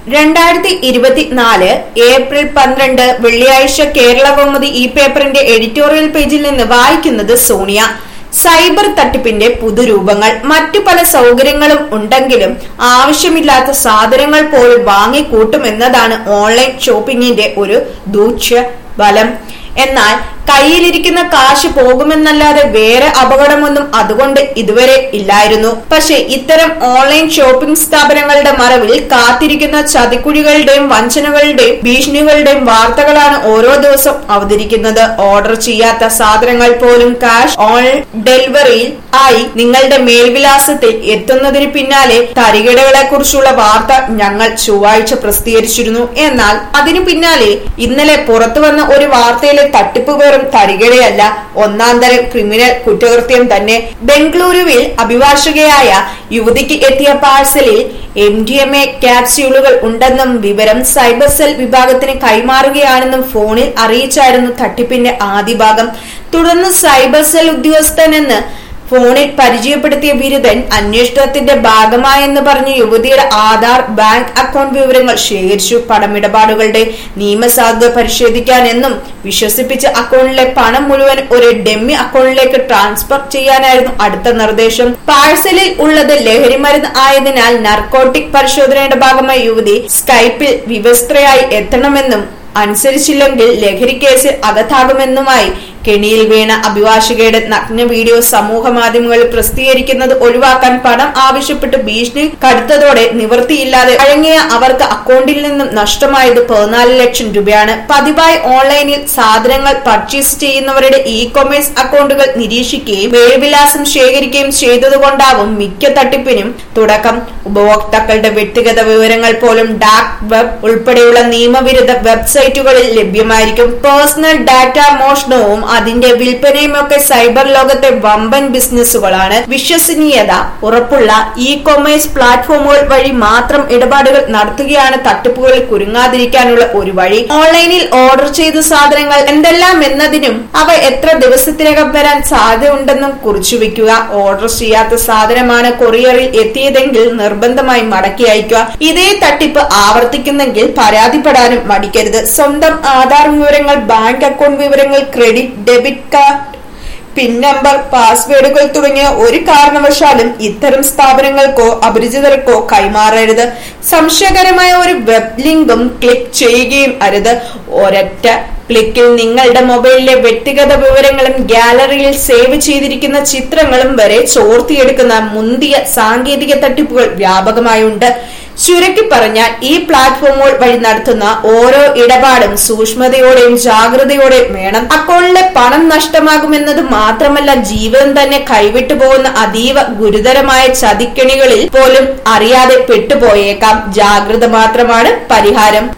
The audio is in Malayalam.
രണ്ടായിരത്തി ഇരുപത്തിനാല് ഏപ്രിൽ പന്ത്രണ്ട് വെള്ളിയാഴ്ച കേരള കൗമുദി ഈ പേപ്പറിന്റെ എഡിറ്റോറിയൽ പേജിൽ നിന്ന് വായിക്കുന്നത് സോണിയ സൈബർ തട്ടിപ്പിന്റെ പുതുരൂപങ്ങൾ മറ്റു പല സൗകര്യങ്ങളും ഉണ്ടെങ്കിലും ആവശ്യമില്ലാത്ത സാധനങ്ങൾ പോലും വാങ്ങിക്കൂട്ടുമെന്നതാണ് ഓൺലൈൻ ഷോപ്പിംഗിന്റെ ഒരു ദൂഷ്യ ഫലം എന്നാൽ കയ്യിലിരിക്കുന്ന കാശ് പോകുമെന്നല്ലാതെ വേറെ അപകടമൊന്നും അതുകൊണ്ട് ഇതുവരെ ഇല്ലായിരുന്നു പക്ഷെ ഇത്തരം ഓൺലൈൻ ഷോപ്പിംഗ് സ്ഥാപനങ്ങളുടെ മറവിൽ കാത്തിരിക്കുന്ന ചതിക്കുഴികളുടെയും വഞ്ചനകളുടെയും ഭീഷണികളുടെയും വാർത്തകളാണ് ഓരോ ദിവസം അവതരിക്കുന്നത് ഓർഡർ ചെയ്യാത്ത സാധനങ്ങൾ പോലും കാഷ് ഓൺ ഡെലിവറിയിൽ ആയി നിങ്ങളുടെ മേൽവിലാസത്തിൽ എത്തുന്നതിന് പിന്നാലെ തരികിടകളെ കുറിച്ചുള്ള വാർത്ത ഞങ്ങൾ ചൊവ്വാഴ്ച പ്രസിദ്ധീകരിച്ചിരുന്നു എന്നാൽ അതിനു പിന്നാലെ ഇന്നലെ പുറത്തുവന്ന ഒരു വാർത്തയിലെ തട്ടിപ്പ് വെറും തരികിടയല്ല ഒന്നാം തരം ക്രിമിനൽ കുറ്റകൃത്യം തന്നെ ബംഗളൂരുവിൽ അഭിഭാഷകയായ യുവതിക്ക് എത്തിയ പാഴ്സലിൽ എം ഡി എം എ ക്യാപ്സ്യൂളുകൾ ഉണ്ടെന്നും വിവരം സൈബർ സെൽ വിഭാഗത്തിന് കൈമാറുകയാണെന്നും ഫോണിൽ അറിയിച്ചായിരുന്നു തട്ടിപ്പിന്റെ ആദ്യ ഭാഗം തുടർന്ന് സൈബർ സെൽ ഉദ്യോഗസ്ഥനെന്ന് ഫോണിൽ പരിചയപ്പെടുത്തിയ ബിരുദൻ അന്വേഷണത്തിന്റെ ഭാഗമായെന്ന് പറഞ്ഞ് യുവതിയുടെ ആധാർ ബാങ്ക് അക്കൗണ്ട് വിവരങ്ങൾ ശേഖരിച്ചു പണമിടപാടുകളുടെ നിയമസാധുത പരിശോധിക്കാനെന്നും വിശ്വസിപ്പിച്ച അക്കൗണ്ടിലെ പണം മുഴുവൻ ഒരു ഡെമ്മി അക്കൗണ്ടിലേക്ക് ട്രാൻസ്ഫർ ചെയ്യാനായിരുന്നു അടുത്ത നിർദ്ദേശം പാഴ്സലിൽ ഉള്ളത് ലഹരിമരുന്ന് ആയതിനാൽ നർക്കോട്ടിക് പരിശോധനയുടെ ഭാഗമായി യുവതി സ്കൈപ്പിൽ വിവസ്ത്രയായി എത്തണമെന്നും അനുസരിച്ചില്ലെങ്കിൽ ലഹരി കേസിൽ അകത്താകുമെന്നുമായി കെണിയിൽ വീണ അഭിഭാഷകയുടെ നഗ്ന വീഡിയോ സമൂഹ മാധ്യമങ്ങളിൽ പ്രസിദ്ധീകരിക്കുന്നത് ഒഴിവാക്കാൻ പണം ആവശ്യപ്പെട്ട് ഭീഷണി കടുത്തതോടെ നിവൃത്തിയില്ലാതെ വഴങ്ങിയ അവർക്ക് അക്കൗണ്ടിൽ നിന്നും നഷ്ടമായത് പതിനാല് ലക്ഷം രൂപയാണ് പതിവായി ഓൺലൈനിൽ സാധനങ്ങൾ പർച്ചേസ് ചെയ്യുന്നവരുടെ ഇ കൊമേഴ്സ് അക്കൗണ്ടുകൾ നിരീക്ഷിക്കുകയും മേൽവിലാസം ശേഖരിക്കുകയും ചെയ്തതുകൊണ്ടാവും മിക്ക തട്ടിപ്പിനും തുടക്കം ഉപഭോക്താക്കളുടെ വ്യക്തിഗത വിവരങ്ങൾ പോലും ഡാർക്ക് വെബ് ഉൾപ്പെടെയുള്ള നിയമവിരുദ്ധ വെബ്സൈറ്റുകളിൽ ലഭ്യമായിരിക്കും പേഴ്സണൽ ഡാറ്റ മോഷണവും അതിന്റെ വിൽപ്പനയുമൊക്കെ സൈബർ ലോകത്തെ വമ്പൻ ബിസിനസ്സുകളാണ് വിശ്വസനീയത ഉറപ്പുള്ള ഇ കൊമേഴ്സ് പ്ലാറ്റ്ഫോമുകൾ വഴി മാത്രം ഇടപാടുകൾ നടത്തുകയാണ് തട്ടിപ്പുകളിൽ കുരുങ്ങാതിരിക്കാനുള്ള ഒരു വഴി ഓൺലൈനിൽ ഓർഡർ ചെയ്ത സാധനങ്ങൾ എന്തെല്ലാം എന്നതിനും അവ എത്ര ദിവസത്തിനകം വരാൻ സാധ്യതയുണ്ടെന്നും കുറിച്ചു വെക്കുക ഓർഡർ ചെയ്യാത്ത സാധനമാണ് കൊറിയറിൽ എത്തിയതെങ്കിൽ നിർബന്ധമായി മടക്കി അയക്കുക ഇതേ തട്ടിപ്പ് ആവർത്തിക്കുന്നെങ്കിൽ പരാതിപ്പെടാനും മടിക്കരുത് സ്വന്തം ആധാർ വിവരങ്ങൾ ബാങ്ക് അക്കൗണ്ട് വിവരങ്ങൾ credit debit card pin number പാസ്വേഡുകൾ തുടങ്ങിയ ഒരു കാരണവശാലും ഇത്തരം സ്ഥാപനങ്ങൾക്കോ അപരിചിതർക്കോ കൈമാറരുത് സംശയകരമായ ഒരു വെബ് ലിങ്കും ക്ലിക്ക് ചെയ്യുകയും അരുത് ഒരൊറ്റ ക്ലിക്കിൽ നിങ്ങളുടെ മൊബൈലിലെ വ്യക്തിഗത വിവരങ്ങളും ഗാലറിയിൽ സേവ് ചെയ്തിരിക്കുന്ന ചിത്രങ്ങളും വരെ ചോർത്തിയെടുക്കുന്ന മുന്തിയ സാങ്കേതിക തട്ടിപ്പുകൾ വ്യാപകമായുണ്ട് ചുരുക്കി പറഞ്ഞാൽ ഈ പ്ലാറ്റ്ഫോമുകൾ വഴി നടത്തുന്ന ഓരോ ഇടപാടും സൂക്ഷ്മതയോടെയും ജാഗ്രതയോടെയും വേണം അക്കൗണ്ടിലെ പണം നഷ്ടമാകുമെന്നത് മാത്രമല്ല ജീവിതം തന്നെ കൈവിട്ടു പോകുന്ന അതീവ ഗുരുതരമായ ചതിക്കെണികളിൽ പോലും അറിയാതെ പെട്ടുപോയേക്കാം ജാഗ്രത മാത്രമാണ് പരിഹാരം